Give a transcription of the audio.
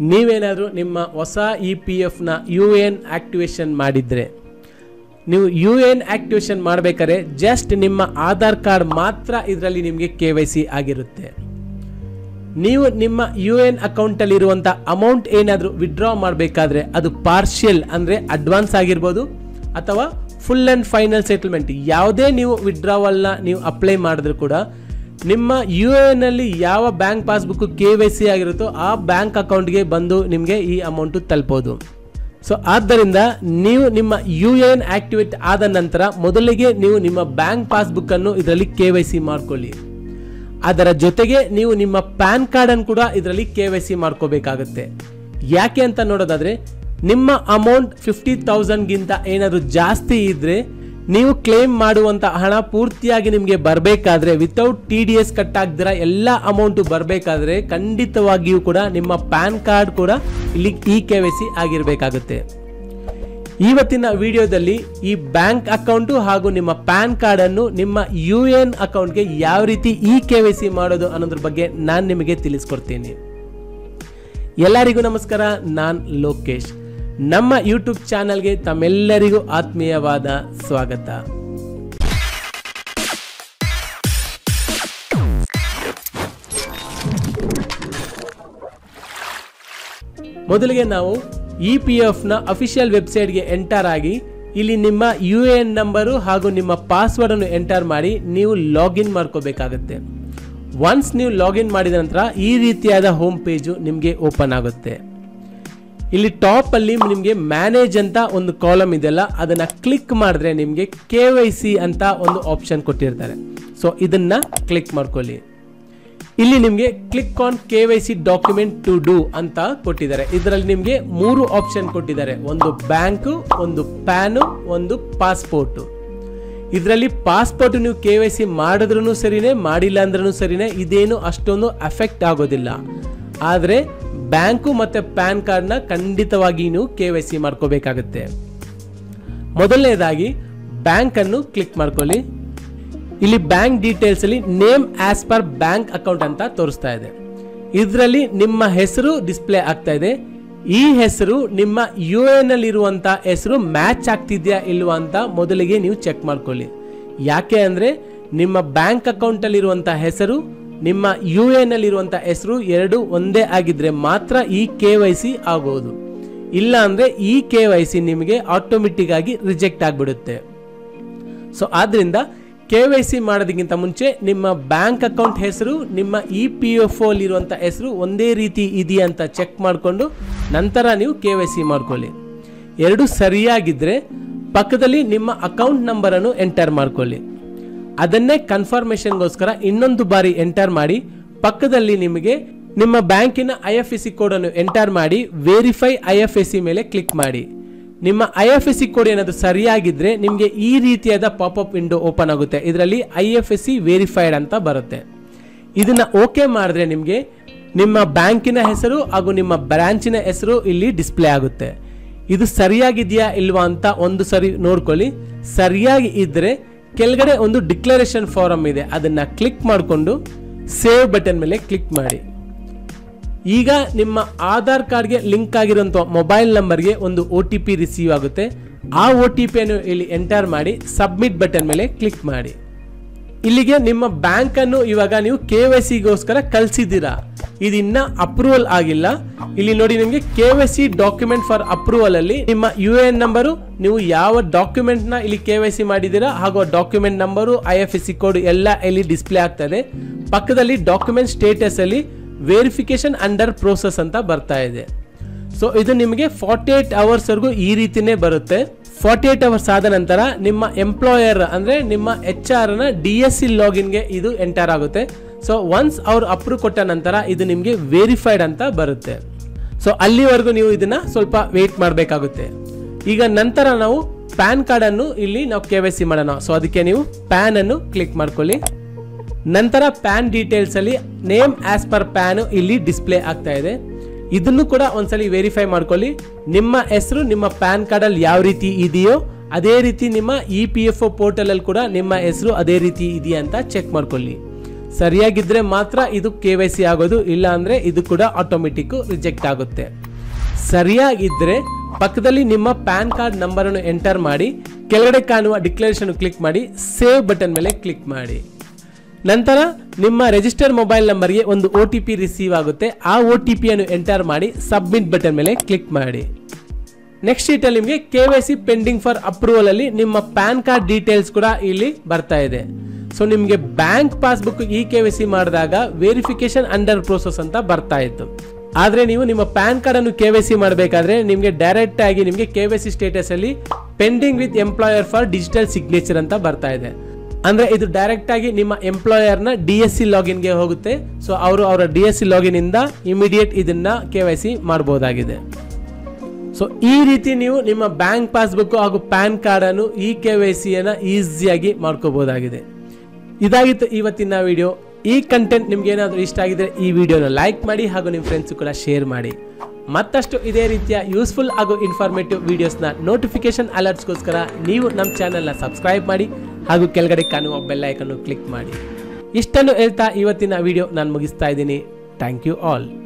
ನೀವೇನಾದರೂ ನಿಮ್ಮ ಹೊಸ ಇ ಪಿ ಎಫ್ನ ಯು ಎನ್ ಆಕ್ಟಿವೇಶನ್ ಮಾಡಿದರೆ ನೀವು ಯು ಎನ್ ಆಕ್ಟಿವೇಶನ್ ಮಾಡಬೇಕಾದ್ರೆ ಜಸ್ಟ್ ನಿಮ್ಮ ಆಧಾರ್ ಕಾರ್ಡ್ ಮಾತ್ರ ಇದರಲ್ಲಿ ನಿಮಗೆ ಕೆ ವೈ ಸಿ ಆಗಿರುತ್ತೆ ನೀವು ನಿಮ್ಮ ಯು ಎನ್ ಅಕೌಂಟಲ್ಲಿರುವಂಥ ಅಮೌಂಟ್ ಏನಾದರೂ ವಿಡ್ರಾ ಮಾಡಬೇಕಾದ್ರೆ ಅದು ಪಾರ್ಷಿಯಲ್ ಅಂದರೆ ಅಡ್ವಾನ್ಸ್ ಆಗಿರ್ಬೋದು ಅಥವಾ ಫುಲ್ ಆ್ಯಂಡ್ ಫೈನಲ್ ಸೆಟಲ್ಮೆಂಟ್ ಯಾವುದೇ ನೀವು ವಿಡ್ರಾವಲ್ನ ನೀವು ಅಪ್ಲೈ ಮಾಡಿದ್ರು ಕೂಡ ನಿಮ್ಮ ಯು ಎನಲ್ಲಿ ಯಾವ bank passbook K Y C ಆಗಿರುತ್ತೋ ಆ ಬ್ಯಾಂಕ್ ಅಕೌಂಟ್ಗೆ ಬಂದು ನಿಮಗೆ ಈ ಅಮೌಂಟು ತಲುಪೋದು ಸೊ ಆದ್ದರಿಂದ ನೀವು ನಿಮ್ಮ ಯು ಎನ್ ಆಕ್ಟಿವೇಟ್ ಆದ ನಂತರ ಮೊದಲಿಗೆ ನೀವು ನಿಮ್ಮ ಬ್ಯಾಂಕ್ ಪಾಸ್ಬುಕ್ಕನ್ನು ಇದರಲ್ಲಿ ಕೆ ವೈ ಸಿ ಮಾಡ್ಕೊಳ್ಳಿ ಅದರ ಜೊತೆಗೆ ನೀವು ನಿಮ್ಮ ಪ್ಯಾನ್ ಕಾರ್ಡನ್ನು ಕೂಡ ಇದರಲ್ಲಿ ಕೆ ವೈ ಸಿ ಮಾಡ್ಕೋಬೇಕಾಗುತ್ತೆ ಯಾಕೆ ಅಂತ ನೋಡೋದಾದ್ರೆ ನಿಮ್ಮ ಅಮೌಂಟ್ ಫಿಫ್ಟಿ ತೌಸಂಡ್ಗಿಂತ ಏನಾದರೂ ಜಾಸ್ತಿ ಇದ್ದರೆ ನೀವು ಕ್ಲೇಮ್ ಮಾಡುವಂಥ ಹಣ ಪೂರ್ತಿಯಾಗಿ ನಿಮಗೆ ಬರಬೇಕಾದ್ರೆ without T D S cut ಆಗದಿರ ಎಲ್ಲ ಅಮೌಂಟು ಬರಬೇಕಾದ್ರೆ ಖಂಡಿತವಾಗಿಯೂ ಕೂಡ ನಿಮ್ಮ ಪ್ಯಾನ್ ಕಾರ್ಡ್ ಕೂಡ ಇಲ್ಲಿ ಇ ಕೆ ವೈ ಸಿ ಆಗಿರಬೇಕಾಗುತ್ತೆ ಇವತ್ತಿನ ವಿಡಿಯೋದಲ್ಲಿ ಈ ಬ್ಯಾಂಕ್ ಅಕೌಂಟು ಹಾಗೂ ನಿಮ್ಮ ಪ್ಯಾನ್ ಕಾರ್ಡ್ ಅನ್ನು ನಿಮ್ಮ ಯು ಎನ್ ಅಕೌಂಟ್ಗೆ ಯಾವ ರೀತಿ ಇ ಕೆ ವೈ ಸಿ ಮಾಡೋದು ಅನ್ನೋದ್ರ ಬಗ್ಗೆ ನಾನು ನಿಮಗೆ ತಿಳಿಸ್ಕೊಡ್ತೀನಿ ಎಲ್ಲರಿಗೂ ನಮಸ್ಕಾರ ನಾನು ಲೋಕೇಶ್ ನಮ್ಮ ಯೂಟ್ಯೂಬ್ ಚಾನಲ್ಗೆ ತಮ್ಮೆಲ್ಲರಿಗೂ ಆತ್ಮೀಯವಾದ ಸ್ವಾಗತ ಮೊದಲಿಗೆ ನಾವು ಇ ಪಿ ಎಫ್ನ ಅಫಿಷಿಯಲ್ ವೆಬ್ಸೈಟ್ಗೆ ಎಂಟರ್ ಆಗಿ ಇಲ್ಲಿ ನಿಮ್ಮ ಯು ಎ ಎನ್ ನಂಬರು ಹಾಗೂ ನಿಮ್ಮ ಪಾಸ್ವರ್ಡನ್ನು ಎಂಟರ್ ಮಾಡಿ ನೀವು ಲಾಗಿನ್ ಮಾಡ್ಕೋಬೇಕಾಗತ್ತೆ ಒನ್ಸ್ ನೀವು ಲಾಗಿನ್ ಮಾಡಿದ ನಂತರ ಈ ರೀತಿಯಾದ ಹೋಮ್ ಪೇಜು ನಿಮಗೆ ಓಪನ್ ಆಗುತ್ತೆ ಇಲ್ಲಿ ಟಾಪ್ ಅಲ್ಲಿ ನಿಮಗೆ ಮ್ಯಾನೇಜ್ ಅಂತ ಒಂದು ಕಾಲಮ್ ಇದೆಯಲ್ಲ ಅದನ್ನ ಕ್ಲಿಕ್ ಮಾಡಿದ್ರೆ ನಿಮಗೆ ಕೆ ವೈ ಸಿ ಅಂತ ಒಂದು ಆಪ್ಷನ್ ಕೊಟ್ಟಿರ್ತಾರೆ ಸೊ ಇದನ್ನ ಕ್ಲಿಕ್ ಮಾಡ್ಕೊಳ್ಳಿ ಇಲ್ಲಿ ನಿಮಗೆ click on K Y C document to do ಅಂತ ಕೊಟ್ಟಿದ್ದಾರೆ ಇದರಲ್ಲಿ ನಿಮಗೆ ಮೂರು ಆಪ್ಷನ್ ಕೊಟ್ಟಿದ್ದಾರೆ ಒಂದು ಬ್ಯಾಂಕು ಒಂದು ಪ್ಯಾನು ಒಂದು ಪಾಸ್ಪೋರ್ಟು ಇದರಲ್ಲಿ ಪಾಸ್ಪೋರ್ಟ್ ನೀವು ಕೆ ವೈ ಸಿ ಮಾಡಿದ್ರೂ ಸರಿನೇ ಮಾಡಿಲ್ಲ ಅಂದ್ರೂ ಸರಿನೇ ಇದೇನು ಅಷ್ಟೊಂದು ಅಫೆಕ್ಟ್ ಆಗೋದಿಲ್ಲ ಆದರೆ ಬ್ಯಾಂಕು ಮತ್ತು ಪ್ಯಾನ್ ಕಾರ್ಡ್ನ ಖಂಡಿತವಾಗಿ ನೀವು ಕೆ ವೈ ಸಿ ಮಾಡ್ಕೋಬೇಕಾಗುತ್ತೆ ಮೊದಲನೇದಾಗಿ ಬ್ಯಾಂಕನ್ನು ಕ್ಲಿಕ್ ಮಾಡ್ಕೊಳ್ಳಿ ಇಲ್ಲಿ ಬ್ಯಾಂಕ್ ಡೀಟೇಲ್ಸ್ ಅಲ್ಲಿ name as per bank account ಅಂತ ತೋರಿಸ್ತಾ ಇದೆ ಇದರಲ್ಲಿ ನಿಮ್ಮ ಹೆಸರು ಡಿಸ್ಪ್ಲೇ ಆಗ್ತಾ ಇದೆ ಈ ಹೆಸರು ನಿಮ್ಮ ಯು ಎನ್ ಅಲ್ಲಿ ಇರುವಂತ ಹೆಸರು ಮ್ಯಾಚ್ ಆಗ್ತಿದ್ಯಾ ಇಲ್ವಾ ಅಂತ ಮೊದಲಿಗೆ ನೀವು ಚೆಕ್ ಮಾಡ್ಕೊಳ್ಳಿ ಯಾಕೆ ಅಂದ್ರೆ ನಿಮ್ಮ ಬ್ಯಾಂಕ್ ಅಕೌಂಟ್ ಅಲ್ಲಿ ಇರುವಂತ ಹೆಸರು ನಿಮ್ಮ ಯು ಎನ್ ಅಲ್ಲಿ ಇರುವಂತ ಹೆಸರು ಎರಡು ಒಂದೇ ಆಗಿದ್ರೆ ಮಾತ್ರ ಈ ಕೆ ವೈ ಸಿ ಆಗೋದು ಇಲ್ಲ ಅಂದ್ರೆ ಈ ಕೆ ವೈ ಸಿ ನಿಮಗೆ ಆಟೋಮೆಟಿಕ್ ಆಗಿ ರಿಜೆಕ್ಟ್ ಆಗಿಬಿಡುತ್ತೆ ಸೊ ಆದ್ರಿಂದ ಕೆ ವೈ ಸಿ ಮಾಡೋದಕ್ಕಿಂತ ಮುಂಚೆ ನಿಮ್ಮ ಬ್ಯಾಂಕ್ ಅಕೌಂಟ್ ಹೆಸರು ನಿಮ್ಮ ಇ ಪಿ ಎಫ್ ಇರುವಂಥ ಹೆಸರು ಒಂದೇ ರೀತಿ ಇದೆಯಾ ಅಂತ ಚೆಕ್ ಮಾಡಿಕೊಂಡು ನಂತರ ನೀವು ಕೆ ವೈ ಸಿ ಮಾಡ್ಕೊಳ್ಳಿ ಎರಡು ಸರಿಯಾಗಿದ್ದರೆ ಪಕ್ಕದಲ್ಲಿ ನಿಮ್ಮ ಅಕೌಂಟ್ ನಂಬರನ್ನು ಎಂಟರ್ ಮಾಡ್ಕೊಳ್ಳಿ ಅದನ್ನೇ ಕನ್ಫರ್ಮೇಷನ್ಗೋಸ್ಕರ ಇನ್ನೊಂದು ಬಾರಿ ಎಂಟರ್ ಮಾಡಿ ಪಕ್ಕದಲ್ಲಿ ನಿಮಗೆ ನಿಮ್ಮ ಬ್ಯಾಂಕಿನ ಐ ಎಫ್ ಎಸ್ ಸಿ ಕೋಡನ್ನು ಎಂಟರ್ ಮಾಡಿ verify I F S C ಮೇಲೆ ಕ್ಲಿಕ್ ಮಾಡಿ ನಿಮ್ಮ I F S C code ಏನಾದರೂ ಸರಿಯಾಗಿದ್ರೆ ನಿಮಗೆ ಈ ರೀತಿಯಾದ ಪಾಪಪ್ ವಿಂಡೋ ಓಪನ್ ಆಗುತ್ತೆ ಇದರಲ್ಲಿ I F S C verified ಅಂತ ಬರುತ್ತೆ ಇದನ್ನ ಓಕೆ ಮಾಡಿದ್ರೆ ನಿಮಗೆ ನಿಮ್ಮ ಬ್ಯಾಂಕಿನ ಹೆಸರು ಹಾಗೂ ನಿಮ್ಮ ಬ್ರಾಂಚಿನ ಹೆಸರು ಇಲ್ಲಿ ಡಿಸ್ಪ್ಲೇ ಆಗುತ್ತೆ ಇದು ಸರಿಯಾಗಿದೆಯಾ ಇಲ್ವಾ ಅಂತ ಒಂದು ಸರಿ ನೋಡ್ಕೊಳ್ಳಿ ಸರಿಯಾಗಿ ಇದ್ದರೆ ಕೆಳಗಡೆ ಒಂದು ಡಿಕ್ಲರೇಷನ್ ಫಾರಮ್ ಇದೆ ಅದನ್ನ ಕ್ಲಿಕ್ ಮಾಡಿಕೊಂಡು ಸೇವ್ ಬಟನ್ ಮೇಲೆ ಕ್ಲಿಕ್ ಮಾಡಿ ಈಗ ನಿಮ್ಮ ಆಧಾರ್ ಕಾರ್ಡ್ಗೆ ಲಿಂಕ್ ಆಗಿರುವಂಥ ಮೊಬೈಲ್ ನಂಬರ್ಗೆ ಒಂದು ಒ ಟಿ ಪಿ ರಿಸೀವ್ ಆಗುತ್ತೆ ಆ ಒ ಟಿ ಪಿಯನ್ನು ಇಲ್ಲಿ ಎಂಟರ್ ಮಾಡಿ ಸಬ್ಮಿಟ್ ಬಟನ್ ಮೇಲೆ ಕ್ಲಿಕ್ ಮಾಡಿ ಇಲ್ಲಿಗೆ ನಿಮ್ಮ ಬ್ಯಾಂಕ್ ಅನ್ನು ಇವಾಗ ನೀವು ಕೆ ವೈ ಸಿಗೋಸ್ಕರ ಕಳಿಸಿದ್ದೀರಾ ಇದಿನ್ನ ಅಪ್ರೂವಲ್ ಆಗಿಲ್ಲ ಇಲ್ಲಿ ನೋಡಿ ನಿಮಗೆ K Y C document for approval ಅಲ್ಲಿ ನಿಮ್ಮ ಯು ಎನ್ ನಂಬರು ನೀವು ಯಾವ ಡಾಕ್ಯುಮೆಂಟ್ ನ ಇಲ್ಲಿ ಕೆ ವೈ ಸಿ ಮಾಡಿದ್ದೀರಾ ಹಾಗೂ document number I F S C code ಎಲ್ಲ ಇಲ್ಲಿ ಡಿಸ್ಪ್ಲೇ ಆಗ್ತದೆ ಪಕ್ಕದಲ್ಲಿ ಡಾಕ್ಯುಮೆಂಟ್ ಸ್ಟೇಟಸ್ ಅಲ್ಲಿ ವೆರಿಫಿಕೇಶನ್ ಅಂಡರ್ ಪ್ರೋಸೆಸ್ ಅಂತ ಬರ್ತಾ ಇದೆ ಸೊ ಇದು ನಿಮಗೆ ಫಾರ್ಟಿ ಏಟ್ ಅವರ್ಸ್ವರೆಗೂ ಈ ರೀತಿನೇ ಬರುತ್ತೆ ಫಾರ್ಟಿ ಏಟ್ ಅವರ್ಸ್ ಆದ ನಂತರ ನಿಮ್ಮ ಎಂಪ್ಲಾಯರ್ ಅಂದರೆ ನಿಮ್ಮ ಎಚ್ ಆರ್ನ ಡಿ ಎಸ್ ಸಿ ಲಾಗಿನ್ಗೆ ಇದು ಎಂಟರ್ ಆಗುತ್ತೆ ಸೊ ಒನ್ಸ್ ಅವ್ರು ಅಪ್ರೂವ್ ಕೊಟ್ಟ ನಂತರ ಇದು ನಿಮಗೆ ವೆರಿಫೈಡ್ ಅಂತ ಬರುತ್ತೆ ಸೊ ಅಲ್ಲಿವರೆಗೂ ನೀವು ಇದನ್ನ ಸ್ವಲ್ಪ ವೇಟ್ ಮಾಡಬೇಕಾಗುತ್ತೆ ಈಗ ನಂತರ ನಾವು ಪ್ಯಾನ್ ಕಾರ್ಡನ್ನು ಇಲ್ಲಿ ನಾವು ಕೆ ವೈ ಸಿ ಮಾಡೋಣ ಸೊ ಅದಕ್ಕೆ ನೀವು ಪ್ಯಾನ್ ಅನ್ನು ಕ್ಲಿಕ್ ಮಾಡ್ಕೊಳ್ಳಿ ನಂತರ ಪ್ಯಾನ್ ಡೀಟೇಲ್ಸ್ ಅಲ್ಲಿ ನೇಮ್ ಆಸ್ ಪರ್ ಪ್ಯಾನ್ ಇಲ್ಲಿ ಡಿಸ್ಪ್ಲೇ ಆಗ್ತಾ ಇದೆ ಇದನ್ನು ಕೂಡ ಒಂದ್ಸಲಿ ವೆರಿಫೈ ಮಾಡ್ಕೊಳ್ಳಿ ನಿಮ್ಮ ಹೆಸರು ನಿಮ್ಮ ಪ್ಯಾನ್ ಕಾರ್ಡ್ ಅಲ್ಲಿ ಯಾವ ರೀತಿ ಇದೆಯೋ ಅದೇ ರೀತಿ ನಿಮ್ಮ E P F O portal ಅಲ್ಲಿ ಕೂಡ ನಿಮ್ಮ ಹೆಸರು ಅದೇ ರೀತಿ ಇದೆಯಾ ಅಂತ ಚೆಕ್ ಮಾಡ್ಕೊಳ್ಳಿ ಸರಿಯಾಗಿದ್ರೆ ಮಾತ್ರ ಇದು ಕೆ ವೈ ಸಿ ಆಗೋದು ಇಲ್ಲ ಅಂದ್ರೆ ಇದು ಕೂಡ ಆಟೋಮೆಟಿಕ್ ರಿಜೆಕ್ಟ್ ಆಗುತ್ತೆ ಸರಿಯಾಗಿದ್ರೆ ಪಕ್ಕದಲ್ಲಿ ನಿಮ್ಮ ಪ್ಯಾನ್ ಕಾರ್ಡ್ ನಂಬರ್ ಅನ್ನು ಎಂಟರ್ ಮಾಡಿ ಕೆಳಗಡೆ ಕಾಣುವ ಡಿಕ್ಲರೇಷನ್ ಕ್ಲಿಕ್ ಮಾಡಿ ಸೇವ್ ಬಟನ್ ಮೇಲೆ ಕ್ಲಿಕ್ ಮಾಡಿ ನಂತರ ನಿಮ್ಮ ರಿಜಿಸ್ಟರ್ ಮೊಬೈಲ್ ನಂಬರ್ಗೆ ಒಂದು ಒ ಟಿ ಪಿ ರಿಸೀವ್ ಆಗುತ್ತೆ ಆ ಒ ಟಿ ಪಿಯನ್ನು ಎಂಟರ್ ಮಾಡಿ ಸಬ್ಮಿಟ್ ಬಟನ್ ಮೇಲೆ ಕ್ಲಿಕ್ ಮಾಡಿ ನೆಕ್ಸ್ಟ್ ಶೀಟಲ್ಲಿ ನಿಮಗೆ K Y C pending for approval ಅಲ್ಲಿ ನಿಮ್ಮ ಪ್ಯಾನ್ ಕಾರ್ಡ್ ಡೀಟೇಲ್ಸ್ ಕೂಡ ಇಲ್ಲಿ ಬರ್ತಾ ಇದೆ ಸೊ ನಿಮಗೆ bank passbook E K Y C ಮಾಡಿದಾಗ ವೆರಿಫಿಕೇಶನ್ ಅಂಡರ್ ಪ್ರೋಸೆಸ್ ಅಂತ ಬರ್ತಾ ಇತ್ತು ಆದ್ರೆ ನೀವು ನಿಮ್ಮ ಪ್ಯಾನ್ ಕಾರ್ಡ್ ಅನ್ನು ಕೆ ವೈ ಸಿ ಮಾಡಬೇಕಾದ್ರೆ ನಿಮಗೆ ಡೈರೆಕ್ಟ್ ಆಗಿ ನಿಮಗೆ ಕೆ ವೈ ಸಿ ಸ್ಟೇಟಸ್ ಅಲ್ಲಿ pending with employer for digital signature ಅಂತ ಬರ್ತಾ ಇದೆ ಅಂದ್ರೆ ಇದು ಡೈರೆಕ್ಟ್ ಆಗಿ ನಿಮ್ಮ ಎಂಪ್ಲಾಯರ್ ನ ಡಿ ಎಸ್ ಸಿ ಲಾಗಿನ್ಗೆ ಹೋಗುತ್ತೆ ಸೊ ಅವರು ಅವರ ಡಿ ಎಸ್ ಸಿ ಲಾಗಿನ್ ಇಂದ ಇಮಿಡಿಯೇಟ್ ಇದನ್ನ ಕೆ ವೈ ಸಿ ಮಾಡಬಹುದಾಗಿದೆ ಸೊ ಈ ರೀತಿ ನೀವು ನಿಮ್ಮ ಬ್ಯಾಂಕ್ ಪಾಸ್ಬುಕ್ ಹಾಗೂ ಪ್ಯಾನ್ ಕಾರ್ಡ್ ಅನ್ನು ಇ ಕೆ ವೈ ಸಿಯನ್ನು ಈಸಿಯಾಗಿ ಮಾಡ್ಕೋಬಹುದಾಗಿದೆ ಇದಾಗಿತ್ತು ಇವತ್ತಿನ ವಿಡಿಯೋ ಈ ಕಂಟೆಂಟ್ ನಿಮ್ಗೆ ಏನಾದರೂ ಇಷ್ಟ ಆಗಿದ್ರೆ ಈ ವಿಡಿಯೋನ ಲೈಕ್ ಮಾಡಿ ಹಾಗೂ ನಿಮ್ಮ ಫ್ರೆಂಡ್ಸ್ ಕೂಡ ಶೇರ್ ಮಾಡಿ ಮತ್ತಷ್ಟು ಇದೇ ರೀತಿಯ ಯೂಸ್ಫುಲ್ ಹಾಗೂ ಇನ್ಫಾರ್ಮೇಟಿವ್ ವಿಡಿಯೋಸ್ನ ನೋಟಿಫಿಕೇಶನ್ ಅಲರ್ಟ್ಸ್ಗೋಸ್ಕರ ನೀವು ನಮ್ಮ ಚಾನಲ್ನ ಸಬ್ಸ್ಕ್ರೈಬ್ ಮಾಡಿ ಹಾಗೂ ಕೆಳಗಡೆ ಕಾಣುವ ಬೆಲ್ ಐಕನ್ನು ಕ್ಲಿಕ್ ಮಾಡಿ ಇಷ್ಟನ್ನು ಹೇಳ್ತಾ ಇವತ್ತಿನ ವಿಡಿಯೋ ನಾನು ಮುಗಿಸ್ತಾ ಇದ್ದೀನಿ ಥ್ಯಾಂಕ್ ಯು ಆಲ್